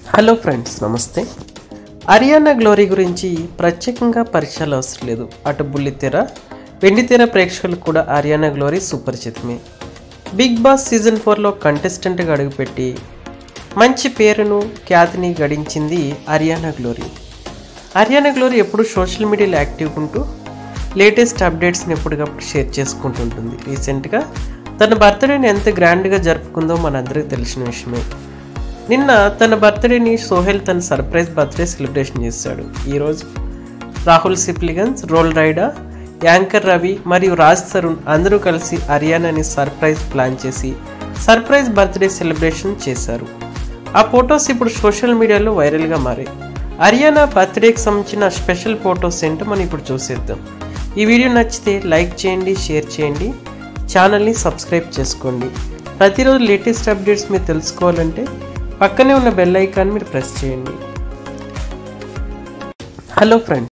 hello friends నమస్తే Ariyana glory గురించి ప్రత్యేకంగా పరిచయాలు అవసరం లేదు అటు బుల్లితెర వెండితెర ప్రేక్షకులకు కూడా అరియానా గ్లోరీ సుపరిచితమే బిగ్ బాస్ సీజన్ ఫోర్లో కంటెస్టెంట్గా అడుగుపెట్టి మంచి పేరును ఖ్యాతిని గడించింది అరియానా గ్లోరీ అరియానా గ్లోరీ ఎప్పుడు సోషల్ మీడియాలో యాక్టివ్గా ఉంటూ లేటెస్ట్ అప్డేట్స్ని ఎప్పటికప్పుడు షేర్ చేసుకుంటుంటుంది రీసెంట్గా తన బర్త్డేని ఎంత గ్రాండ్గా జరుపుకుందో మనందరికీ తెలిసిన విషయమే నిన్న తన బర్త్డేని సోహెల్ తన సర్ప్రైజ్ బర్త్డే సెలబ్రేషన్ చేశాడు ఈరోజు రాహుల్ సిప్లిగన్స్ రోల్ రైడర్ యాంకర్ రవి మరియు రాజ్ తరుణ్ అందరూ కలిసి హర్యానాని సర్ప్రైజ్ ప్లాన్ చేసి సర్ప్రైజ్ బర్త్డే సెలబ్రేషన్ చేశారు ఆ ఫొటోస్ ఇప్పుడు సోషల్ మీడియాలో వైరల్గా మారాయి హర్యానా బర్త్డేకి సంబంధించిన స్పెషల్ ఫొటోస్ ఏంటో మనం ఇప్పుడు చూసేద్దాం ఈ వీడియో నచ్చితే లైక్ చేయండి షేర్ చేయండి ఛానల్ని సబ్స్క్రైబ్ చేసుకోండి ప్రతిరోజు లేటెస్ట్ అప్డేట్స్ మీరు తెలుసుకోవాలంటే పక్కనే ఉన్న బెల్ ఐకాన్ మీరు ప్రెస్ చేయండి హలో ఫ్రెండ్స్